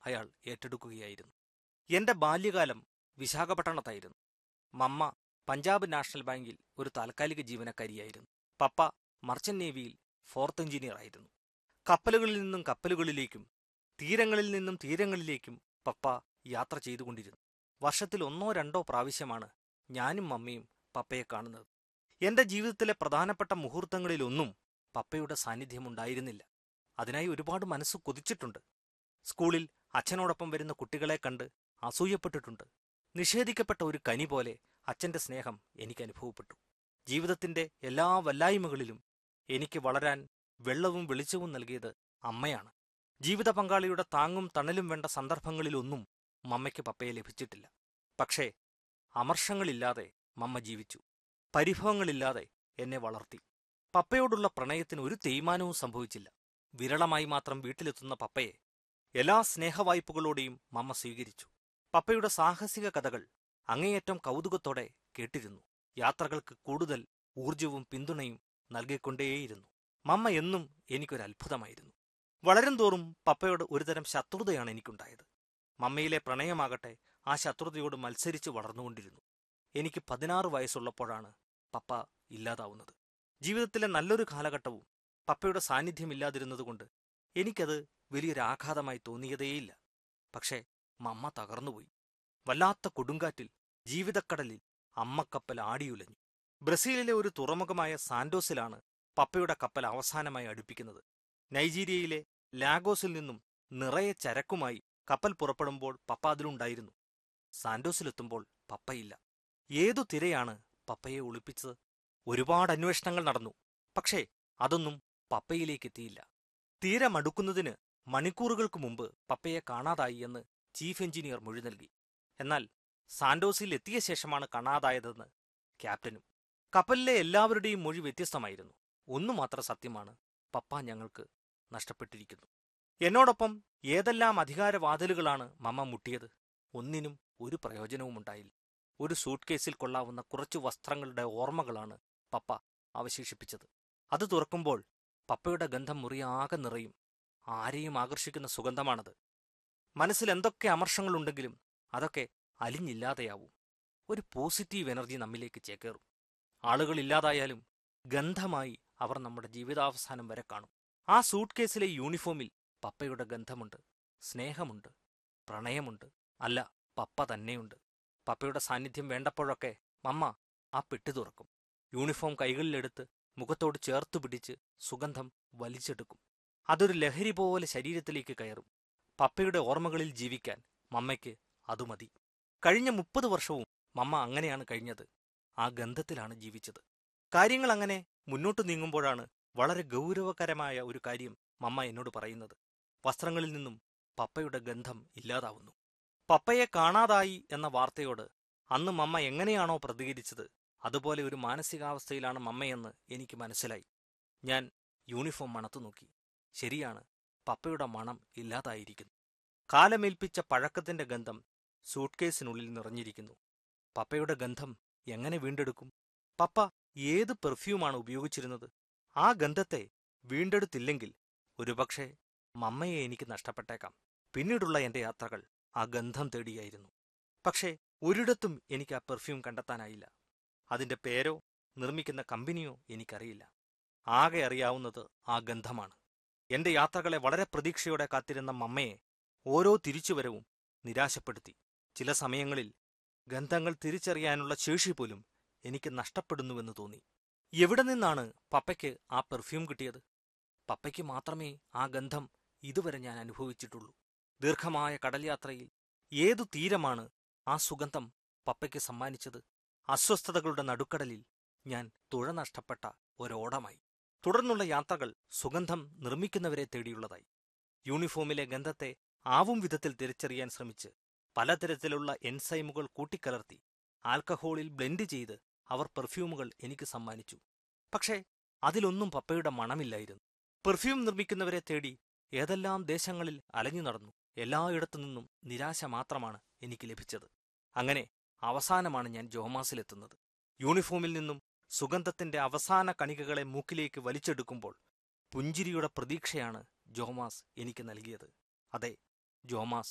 അയാൾ ഏറ്റെടുക്കുകയായിരുന്നു എന്റെ ബാല്യകാലം വിശാഖപട്ടണത്തായിരുന്നു മമ്മ പഞ്ചാബ് നാഷണൽ ബാങ്കിൽ ഒരു താൽക്കാലിക ജീവനക്കാരിയായിരുന്നു പപ്പ മർച്ചന്റ് നേവിയിൽ ഫോർത്ത് എഞ്ചിനീയർ ആയിരുന്നു കപ്പലുകളിൽ നിന്നും കപ്പലുകളിലേക്കും തീരങ്ങളിൽ നിന്നും തീരങ്ങളിലേക്കും പപ്പ യാത്ര ചെയ്തുകൊണ്ടിരുന്നു വർഷത്തിൽ ഒന്നോ രണ്ടോ പ്രാവശ്യമാണ് ഞാനും മമ്മിയും പപ്പയെ കാണുന്നത് എന്റെ ജീവിതത്തിലെ പ്രധാനപ്പെട്ട മുഹൂർത്തങ്ങളിലൊന്നും പപ്പയുടെ സാന്നിധ്യമുണ്ടായിരുന്നില്ല അതിനായി ഒരുപാട് മനസ്സ് കൊതിച്ചിട്ടുണ്ട് സ്കൂളിൽ അച്ഛനോടൊപ്പം വരുന്ന കുട്ടികളെ കണ്ട് അസൂയപ്പെട്ടിട്ടുണ്ട് നിഷേധിക്കപ്പെട്ട ഒരു കനി പോലെ അച്ഛന്റെ സ്നേഹം എനിക്ക് അനുഭവപ്പെട്ടു ജീവിതത്തിന്റെ എല്ലാ വല്ലായ്മകളിലും എനിക്ക് വളരാൻ വെള്ളവും വെളിച്ചവും നൽകിയത് അമ്മയാണ് ജീവിത പങ്കാളിയുടെ താങ്ങും തണലും വേണ്ട സന്ദർഭങ്ങളിലൊന്നും മമ്മയ്ക്ക് പപ്പയെ ലഭിച്ചിട്ടില്ല പക്ഷേ അമർഷങ്ങളില്ലാതെ മമ്മ ജീവിച്ചു പരിഭവങ്ങളില്ലാതെ എന്നെ വളർത്തി പപ്പയോടുള്ള പ്രണയത്തിന് ഒരു തേയ്മാനവും സംഭവിച്ചില്ല വിരളമായി മാത്രം വീട്ടിലെത്തുന്ന പപ്പയെ എല്ലാ സ്നേഹവായ്പകളോടെയും മമ്മ സ്വീകരിച്ചു പപ്പയുടെ സാഹസിക കഥകൾ അങ്ങേയറ്റം കൗതുകത്തോടെ കേട്ടിരുന്നു യാത്രകൾക്ക് കൂടുതൽ ഊർജവും പിന്തുണയും നൽകിക്കൊണ്ടേയിരുന്നു മമ്മ എന്നും എനിക്കൊരത്ഭുതമായിരുന്നു വളരും തോറും പപ്പയോട് ഒരുതരം ശത്രുതയാണ് എനിക്കുണ്ടായത് മമ്മയിലെ പ്രണയമാകട്ടെ ആ ശത്രുതയോട് മത്സരിച്ച് വളർന്നുകൊണ്ടിരുന്നു എനിക്ക് പതിനാറ് വയസ്സുള്ളപ്പോഴാണ് പപ്പ ഇല്ലാതാവുന്നത് ജീവിതത്തിലെ നല്ലൊരു കാലഘട്ടവും പപ്പയുടെ സാന്നിധ്യമില്ലാതിരുന്നതുകൊണ്ട് എനിക്കത് വലിയൊരാഘാതമായി തോന്നിയതേയില്ല പക്ഷേ മമ്മ തകർന്നുപോയി വല്ലാത്ത കൊടുങ്കാറ്റിൽ ജീവിതക്കടലിൽ അമ്മക്കപ്പൽ ആടിയുലഞ്ഞു ബ്രസീലിലെ ഒരു തുറമുഖമായ സാന്റോസിലാണ് പപ്പയുടെ കപ്പൽ അവസാനമായി അടുപ്പിക്കുന്നത് നൈജീരിയയിലെ ലാഗോസിൽ നിന്നും നിറയെ ചരക്കുമായി കപ്പൽ പുറപ്പെടുമ്പോൾ പപ്പ അതിലുണ്ടായിരുന്നു സാന്റോസിലെത്തുമ്പോൾ പപ്പയില്ല ഏതു തിരയാണ് പപ്പയെ ഒളിപ്പിച്ചത് ഒരുപാട് അന്വേഷണങ്ങൾ നടന്നു പക്ഷേ അതൊന്നും പപ്പയിലേക്കെത്തിയില്ല തീരെ മടുക്കുന്നതിന് മണിക്കൂറുകൾക്ക് മുമ്പ് പപ്പയെ കാണാതായി എന്ന് ചീഫ് എഞ്ചിനീയർ മൊഴി നൽകി എന്നാൽ സാന്റോസിൽ എത്തിയ ശേഷമാണ് കാണാതായതെന്ന് ക്യാപ്റ്റനും കപ്പലിലെ എല്ലാവരുടെയും മൊഴി വ്യത്യസ്തമായിരുന്നു ഒന്നു മാത്രം സത്യമാണ് പപ്പ ഞങ്ങൾക്ക് നഷ്ടപ്പെട്ടിരിക്കുന്നു എന്നോടൊപ്പം ഏതെല്ലാം അധികാരവാതിലുകളാണ് മമ്മ മുട്ടിയത് ഒന്നിനും ഒരു പ്രയോജനവുമുണ്ടായില്ല ഒരു സൂട്ട് കേസിൽ കൊള്ളാവുന്ന കുറച്ചു വസ്ത്രങ്ങളുടെ ഓർമ്മകളാണ് പപ്പ അവശേഷിപ്പിച്ചത് അത് തുറക്കുമ്പോൾ പപ്പയുടെ ഗന്ധം മുറിയാകെ നിറയും ആരെയും ആകർഷിക്കുന്ന സുഗന്ധമാണത് മനസ്സിൽ എന്തൊക്കെ അമർഷങ്ങളുണ്ടെങ്കിലും അതൊക്കെ അലിഞ്ഞില്ലാതെയാവും ഒരു പോസിറ്റീവ് എനർജി നമ്മിലേക്ക് ചേക്കേറും ആളുകളില്ലാതായാലും ഗന്ധമായി അവർ നമ്മുടെ ജീവിതാവസാനം വരെ കാണും ആ സൂട്ട് കേസിലെ യൂണിഫോമിൽ പപ്പയുടെ ഗന്ധമുണ്ട് സ്നേഹമുണ്ട് പ്രണയമുണ്ട് അല്ല പപ്പ തന്നെയുണ്ട് പപ്പയുടെ സാന്നിധ്യം വേണ്ടപ്പോഴൊക്കെ മമ്മ ആ പെട്ടി തുറക്കും യൂണിഫോം കൈകളിലെടുത്ത് മുഖത്തോട് ചേർത്തു പിടിച്ച് സുഗന്ധം വലിച്ചെടുക്കും അതൊരു ലഹരി പോലെ ശരീരത്തിലേക്ക് കയറും പപ്പയുടെ ഓർമ്മകളിൽ ജീവിക്കാൻ മമ്മയ്ക്ക് അതു മതി കഴിഞ്ഞ മുപ്പത് വർഷവും മമ്മ അങ്ങനെയാണ് കഴിഞ്ഞത് ആ ഗന്ധത്തിലാണ് ജീവിച്ചത് കാര്യങ്ങൾ അങ്ങനെ മുന്നോട്ടു നീങ്ങുമ്പോഴാണ് വളരെ ഗൗരവകരമായ ഒരു കാര്യം മമ്മ എന്നോട് പറയുന്നത് വസ്ത്രങ്ങളിൽ നിന്നും പപ്പയുടെ ഗന്ധം ഇല്ലാതാവുന്നു പപ്പയെ കാണാതായി എന്ന വാർത്തയോട് അന്ന് മമ്മ എങ്ങനെയാണോ പ്രതികരിച്ചത് അതുപോലെ ഒരു മാനസികാവസ്ഥയിലാണ് മമ്മയെന്ന് എനിക്ക് മനസ്സിലായി ഞാൻ യൂണിഫോം മണത്തു നോക്കി ശരിയാണ് പപ്പയുടെ മണം ഇല്ലാതായിരിക്കുന്നു കാലമേൽപ്പിച്ച പഴക്കത്തിന്റെ ഗന്ധം സൂട്ട്കേസിനുള്ളിൽ നിറഞ്ഞിരിക്കുന്നു പപ്പയുടെ ഗന്ധം എങ്ങനെ വീണ്ടെടുക്കും പപ്പ ഏത് പെർഫ്യൂമാണ് ഉപയോഗിച്ചിരുന്നത് ആ ഗന്ധത്തെ വീണ്ടെടുത്തില്ലെങ്കിൽ ഒരുപക്ഷെ മമ്മയെ എനിക്ക് നഷ്ടപ്പെട്ടേക്കാം പിന്നീടുള്ള എന്റെ യാത്രകൾ ആ ഗന്ധം തേടിയായിരുന്നു പക്ഷേ ഒരിടത്തും എനിക്ക് ആ പെർഫ്യൂം കണ്ടെത്താനായില്ല അതിന്റെ പേരോ നിർമ്മിക്കുന്ന കമ്പനിയോ എനിക്കറിയില്ല ആകെ അറിയാവുന്നത് ആ ഗന്ധമാണ് എന്റെ യാത്രകളെ വളരെ പ്രതീക്ഷയോടെ കാത്തിരുന്ന മമ്മയെ ഓരോ തിരിച്ചുവരവും നിരാശപ്പെടുത്തി ചില സമയങ്ങളിൽ ഗന്ധങ്ങൾ തിരിച്ചറിയാനുള്ള ശേഷി പോലും എനിക്ക് നഷ്ടപ്പെടുന്നുവെന്ന് തോന്നി എവിടെ നിന്നാണ് പപ്പയ്ക്ക് ആ പെർഫ്യൂം കിട്ടിയത് പപ്പയ്ക്ക് മാത്രമേ ആ ഗന്ധം ഇതുവരെ ഞാൻ അനുഭവിച്ചിട്ടുള്ളൂ ദീർഘമായ കടൽ യാത്രയിൽ ഏതു തീരമാണ് ആ സുഗന്ധം പപ്പയ്ക്ക് സമ്മാനിച്ചത് അസ്വസ്ഥതകളുടെ നടുക്കടലിൽ ഞാൻ തുഴ നഷ്ടപ്പെട്ട ഒരോടമായി തുടർന്നുള്ള യാത്രകൾ സുഗന്ധം നിർമ്മിക്കുന്നവരെ തേടിയുള്ളതായി യൂണിഫോമിലെ ഗന്ധത്തെ ആവും വിധത്തിൽ തിരിച്ചറിയാൻ ശ്രമിച്ച് പലതരത്തിലുള്ള എൻസൈമുകൾ കൂട്ടിക്കലർത്തി ആൽക്കഹോളിൽ ബ്ലെൻഡ് ചെയ്ത് അവർ പെർഫ്യൂമുകൾ എനിക്ക് സമ്മാനിച്ചു പക്ഷേ അതിലൊന്നും പപ്പയുടെ മണമില്ലായിരുന്നു പെർഫ്യൂം നിർമ്മിക്കുന്നവരെ തേടി ഏതെല്ലാം ദേശങ്ങളിൽ അലഞ്ഞു നടന്നു എല്ലായിടത്തു നിന്നും നിരാശ മാത്രമാണ് എനിക്ക് ലഭിച്ചത് അങ്ങനെ അവസാനമാണ് ഞാൻ ജോമാസിലെത്തുന്നത് യൂണിഫോമിൽ നിന്നും സുഗന്ധത്തിന്റെ അവസാന കണികകളെ മൂക്കിലേക്ക് വലിച്ചെടുക്കുമ്പോൾ പുഞ്ചിരിയുടെ പ്രതീക്ഷയാണ് ജോമാസ് എനിക്ക് നൽകിയത് അതെ ജോമാസ്